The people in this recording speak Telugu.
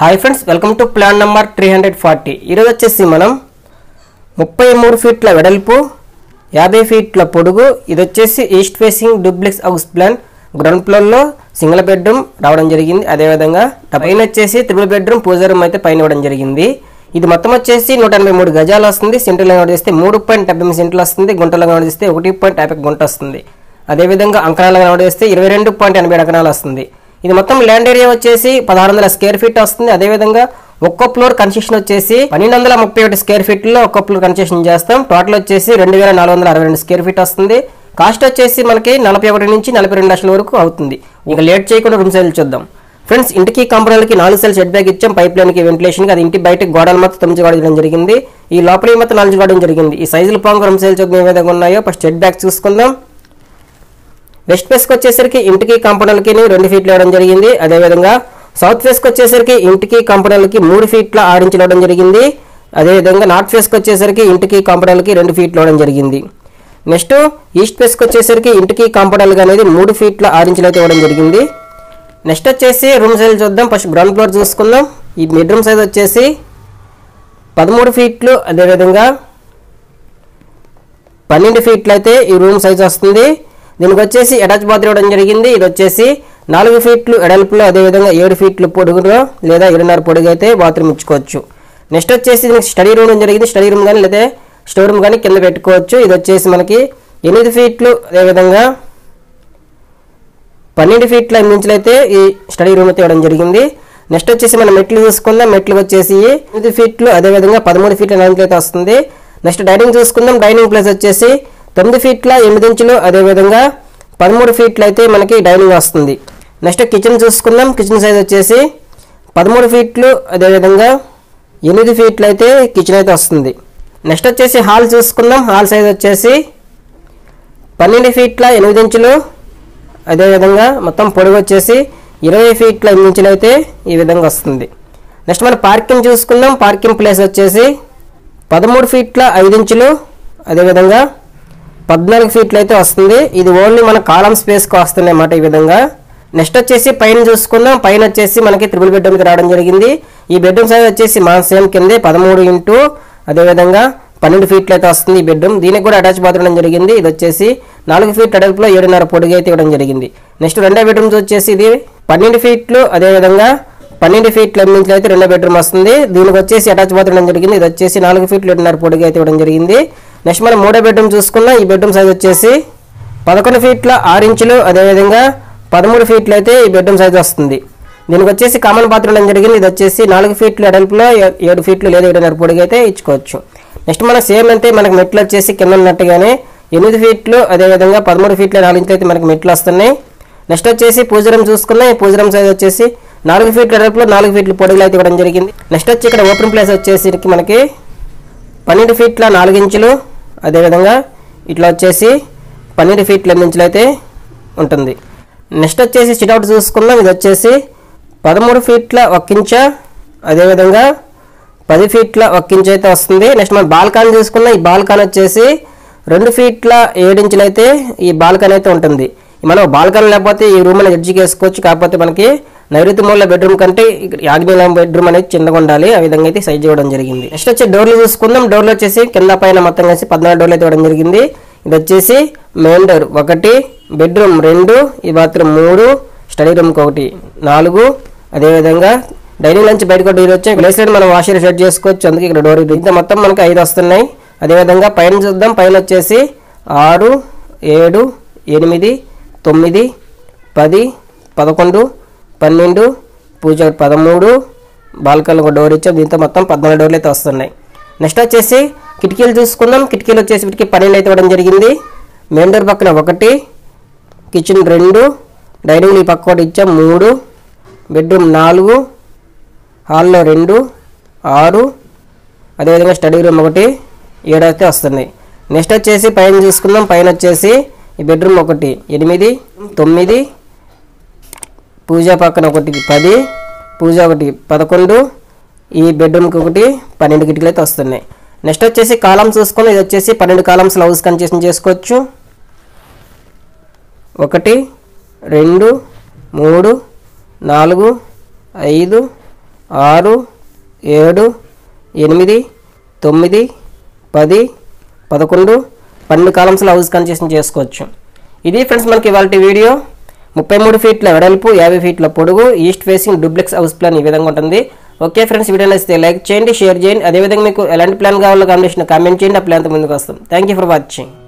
Hi friends welcome to plan number three hundred forty ఈరోజు వచ్చేసి మనం ముప్పై మూడు ఫీట్ల వెడల్పు యాభై ఫీట్ల పొడుగు ఇది వచ్చేసి east facing duplex house plan ground ఫ్లోర్లో సింగిల్ బెడ్రూమ్ రావడం జరిగింది అదేవిధంగా పైన వచ్చేసి త్రిబుల్ బెడ్రూమ్ పూజా రూమ్ అయితే పైన ఇవ్వడం జరిగింది ఇది మొత్తం వచ్చేసి నూట ఎనభై మూడు గజాలు వస్తుంది సెంట్రల్ కనెక్ట్ చేస్తే మూడు పాయింట్ డెబ్బై ఎనిమిది సెంట్లు వస్తుంది గుంటలో కనెక్ట్ చేస్తే ఒకటి పాయింట్ యాభై గుంట వస్తుంది అదేవిధంగా అంకణాలు కనెక్ట్ చేస్తే ఇరవై రెండు పాయింట్ ఎనభై ఏడు అంకణాలు వస్తుంది ఇది మొత్తం ల్యాండ్ ఏరియా వచ్చేసి పదహారు వందల స్క్వేర్ ఫీట్ వస్తుంది అదేవిధంగా ఒక్కో ఫ్లోర్ కన్స్ట్రక్షన్ వచ్చేసి పన్నెండు వందల ముప్పై ఒకటి స్క్వేర్ ఫీట్ లో ఒక్కో ఫ్లోర్ కన్స్ట్రక్షన్ చేస్తాం టోటల్ వచ్చేసి రెండు వేల నాలుగు వందల అరవై రెండు స్క్వేర్ ఫీట్ వస్తుంది కాస్ట్ వచ్చేసి మనకి నలభై ఒకటి నుంచి నలభై రెండు లక్షల వరకు అవుతుంది ఇంకా లేట్ చేయకుండా రూమ్ సైజ్ చూద్దాం ఫ్రెండ్స్ ఇంటికి కంపెనీలకి నాలుగు సెల్ షెడ్ బ్యాగ్ ఇచ్చాం పైప్ లైన్ కి వెంటిలేషన్ కి అది ఇంటి బయట గోడలు మొత్తం తొమ్మిది గోడ చేయడం జరిగింది ఈ లోపల మొత్తం నాలుగు గోడడం జరిగింది ఈ సైజులు పాంగు రూమ్ సైజ్ చూద్దాం ఏ విధంగా ఉన్నాయో ఫస్ట్ షెడ్ బ్యాగ్ చూసుకుందాం వెస్ట్ ఫేస్కి వచ్చేసరికి ఇంటికి కాంపౌండ్లకి రెండు ఫీట్లు ఇవ్వడం జరిగింది అదేవిధంగా సౌత్ ఫేస్కి వచ్చేసరికి ఇంటికి కాంపౌండ్లకి మూడు ఫీట్ల ఆరు ఇంచులు ఇవ్వడం జరిగింది అదేవిధంగా నార్త్ ఫేస్కి వచ్చేసరికి ఇంటికి కాంపౌండ్లకి రెండు ఫీట్లు ఇవ్వడం జరిగింది నెక్స్ట్ ఈస్ట్ ఫేస్కి వచ్చేసరికి ఇంటికి కాంపౌండ్లకి అనేది మూడు ఫీట్ల ఆరు ఇంచులు అయితే ఇవ్వడం జరిగింది నెక్స్ట్ వచ్చేసి రూమ్ సైజ్ చూద్దాం ఫస్ట్ గ్రౌండ్ ఫ్లోర్ చూసుకుందాం ఈ బెడ్రూమ్ సైజ్ వచ్చేసి పదమూడు ఫీట్లు అదేవిధంగా పన్నెండు ఫీట్లు అయితే ఈ రూమ్ సైజ్ వస్తుంది దీనికి వచ్చేసి అటాచ్ బాత్రూమ్ ఇవ్వడం జరిగింది ఇది వచ్చేసి నాలుగు ఫీట్లు ఎడల్పులో అదేవిధంగా ఏడు ఫీట్లు పొడుగులో లేదా ఏడున్నర పొడుగు అయితే బాత్రూమ్ ఇచ్చుకోవచ్చు నెక్స్ట్ వచ్చేసి దీనికి స్టడీ రూమ్ జరిగింది స్టడీ రూమ్ కానీ లేదా స్టోర్ రూమ్ కానీ కింద పెట్టుకోవచ్చు ఇది వచ్చేసి మనకి ఎనిమిది ఫీట్లు అదేవిధంగా పన్నెండు ఫీట్ల ఇంచులు అయితే ఈ స్టడీ రూమ్ అయితే ఇవ్వడం జరిగింది నెక్స్ట్ వచ్చేసి మనం మెట్లు చూసుకుందాం మెట్లు వచ్చేసి ఎనిమిది ఫీట్లు అదేవిధంగా పదమూడు ఫీట్ల లెంత్ అయితే వస్తుంది నెక్స్ట్ డైనింగ్ చూసుకుందాం డైనింగ్ ప్లేస్ వచ్చేసి తొమ్మిది ఫీట్ల ఎనిమిది ఇంచులు అదేవిధంగా పదమూడు ఫీట్లు అయితే మనకి డైనింగ్ వస్తుంది నెక్స్ట్ కిచెన్ చూసుకుందాం కిచెన్ సైజ్ వచ్చేసి పదమూడు ఫీట్లు అదేవిధంగా ఎనిమిది ఫీట్లు అయితే కిచెన్ అయితే వస్తుంది నెక్స్ట్ వచ్చేసి హాల్ చూసుకుందాం హాల్ సైజ్ వచ్చేసి పన్నెండు ఫీట్ల ఎనిమిది ఇంచులు అదేవిధంగా మొత్తం పొడవు వచ్చేసి ఇరవై ఫీట్ల ఎనిమిది ఇంచులు అయితే ఈ విధంగా వస్తుంది నెక్స్ట్ మనం పార్కింగ్ చూసుకుందాం పార్కింగ్ ప్లేస్ వచ్చేసి పదమూడు ఫీట్ల ఐదు ఇంచులు అదేవిధంగా పద్నాలుగు ఫీట్లు అయితే వస్తుంది ఇది ఓన్లీ మన కాలం స్పేస్కి వస్తుంది అన్నమాట ఈ విధంగా నెక్స్ట్ వచ్చేసి పైన చూసుకుందాం పైన వచ్చేసి మనకి త్రిబుల్ బెడ్రూమ్కి రావడం జరిగింది ఈ బెడ్రూమ్ సైజ్ వచ్చేసి మన సేమ్ కిందే పదమూడు ఇంటూ అదేవిధంగా పన్నెండు ఫీట్లు అయితే వస్తుంది ఈ బెడ్రూమ్ దీనికి కూడా అటాచ్ బాత్రూమ్ జరిగింది ఇది వచ్చేసి నాలుగు ఫీట్ అడల్పులో ఏడున్నర పొడుగు అయితే ఇవ్వడం జరిగింది నెక్స్ట్ రెండో బెడ్రూమ్స్ వచ్చేసి ఇది పన్నెండు ఫీట్లు అదేవిధంగా పన్నెండు ఫీట్ల నుంచి అయితే రెండో బెడ్రూమ్ వస్తుంది దీనికి వచ్చేసి అటాచ్ బాత్రూమ్ జరిగింది ఇది వచ్చేసి నాలుగు ఫీట్లు ఏడున్నర పొడుగు అయితే ఇవ్వడం జరిగింది నెక్స్ట్ మనం మూడో బెడ్రూమ్ చూసుకున్నాం ఈ బెడ్రూమ్ సైజ్ వచ్చేసి పదకొండు ఫీట్ల ఆరు ఇంచులు అదేవిధంగా పదమూడు ఫీట్లు అయితే ఈ బెడ్రూమ్ సైజ్ వస్తుంది దీనికి వచ్చేసి కామన్ బాత్రూమ్ ఏం జరిగింది ఇది వచ్చేసి నాలుగు ఫీట్లు ఎడల్పులో ఏ- ఏడు ఫీట్లు లేదా ఏడున్నర పొడుగు అయితే ఇచ్చుకోవచ్చు నెక్స్ట్ మనకు సేమ్ అంటే మనకు మెట్లు వచ్చేసి కింద ఉన్నట్టుగానే ఎనిమిది ఫీట్లు అదేవిధంగా పదమూడు ఫీట్ల నాలుగు ఇంచులు అయితే మనకి మెట్లు వస్తున్నాయి నెక్స్ట్ వచ్చేసి పూజరం చూసుకున్నాం ఈ పూజరం సైజ్ వచ్చేసి నాలుగు ఫీట్ల ఎడల్పులో నాలుగు ఫీట్లు పొడుగులు అయితే ఇవ్వడం జరిగింది నెక్స్ట్ వచ్చి ఇక్కడ ఓపెన్ ప్లేస్ వచ్చేసి మనకి పన్నెండు ఫీట్ల నాలుగు ఇంచులు అదేవిధంగా ఇట్లా వచ్చేసి పన్నెండు ఫీట్ల ఎనిమిది ఇంచులు అయితే ఉంటుంది నెక్స్ట్ వచ్చేసి సిట్అవుట్ చూసుకుందాం ఇది వచ్చేసి పదమూడు ఫీట్ల ఒక ఇంచ అదేవిధంగా పది ఫీట్ల ఒక ఇంచ్ అయితే వస్తుంది నెక్స్ట్ మనం బాల్కాన్ చూసుకున్నాం ఈ బాల్కాన్ వచ్చేసి రెండు ఫీట్ల ఏడు ఇంచులు అయితే ఈ బాల్కాన్ అయితే ఉంటుంది మనం బాల్కాన్ లేకపోతే ఈ రూమ్ అనేది ఎడ్జ్కి వేసుకోవచ్చు కాకపోతే మనకి నైరుతి మూల బెడ్రూమ్ కంటే ఇక్కడ యాగ్మీల బెడ్రూమ్ అనేది చిన్నగా ఉండాలి ఆ విధంగా అయితే సైజ్ ఇవ్వడం జరిగింది నెక్స్ట్ వచ్చి డోర్లు చూసుకుందాం డోర్లు వచ్చేసి కింద పైన మొత్తం కలిసి పద్నాలుగు డోర్లు అయితే ఇవ్వడం జరిగింది ఇది వచ్చేసి మెయిన్ డోర్ ఒకటి బెడ్రూమ్ రెండు ఈ బాత్రూమ్ మూడు స్టడీ రూమ్కి ఒకటి నాలుగు అదేవిధంగా డైనింగ్ లంచ్ బయటకు డోర్ వచ్చాయి ప్లేస్ సైడ్ మనం వాషర్ సెట్ చేసుకోవచ్చు అందుకే ఇక్కడ డోర్ ఇది. ఇంత మొత్తం మనకి ఐదు వస్తున్నాయి అదేవిధంగా పైన చూద్దాం పైన వచ్చేసి ఆరు ఏడు ఎనిమిది తొమ్మిది పది పదకొండు పన్నెండు పూజ ఒకటి పదమూడు బాల్కల్ ఒక డోర్ ఇచ్చాం దీంతో మొత్తం పద్నాలుగు డోర్లు అయితే వస్తున్నాయి నెక్స్ట్ వచ్చేసి కిటికీలు చూసుకుందాం కిటికీలు వచ్చేసి వీటికి పన్నెండు అయితే ఇవ్వడం జరిగింది మెయిన్ డోర్ పక్కన ఒకటి కిచెన్ రెండు డైనింగ్ ఈ పక్క ఒకటి ఇచ్చాం మూడు బెడ్రూమ్ నాలుగు హాల్లో రెండు ఆరు అదేవిధంగా స్టడీ రూమ్ ఒకటి ఏడు అయితే వస్తున్నాయి నెక్స్ట్ వచ్చేసి పైన చూసుకుందాం పైన వచ్చేసి ఈ బెడ్రూమ్ ఒకటి ఎనిమిది తొమ్మిది పూజ పక్కన ఒకటి పది పూజ ఒకటి పదకొండు ఈ బెడ్రూమ్కి ఒకటి పన్నెండు కిటికీలు అయితే వస్తున్నాయి నెక్స్ట్ వచ్చేసి కాలమ్స్ చూసుకొని ఇది వచ్చేసి పన్నెండు కాలమ్స్ హౌస్ కన్స్ట్రక్షన్ చేసుకోవచ్చు ఒకటి రెండు మూడు నాలుగు ఐదు ఆరు ఏడు ఎనిమిది తొమ్మిది పది పదకొండు పన్నెండు కాలమ్స్లో హౌస్ కన్స్ట్రక్షన్ చేసుకోవచ్చు ఇది ఫ్రెండ్స్ మనకి ఇవాళ వీడియో ముప్పై మూడు ఫీట్ల వెడల్పు యాభై ఫీట్ల పొడుగు east facing duplex house plan ఈ విధంగా ఉంటుంది ఓకే ఫ్రెండ్స్ వీడియో నచ్చితే లైక్ చేయండి షేర్ చేయండి అదేవిధంగా మీకు ఎలాంటి ప్లాన్ కావాలో కాంబినేషన్ కామెంట్ చేయండి ఆ ప్లాన్తో ముందుకు వస్తాం థ్యాంక్ యూ ఫర్ వాచింగ్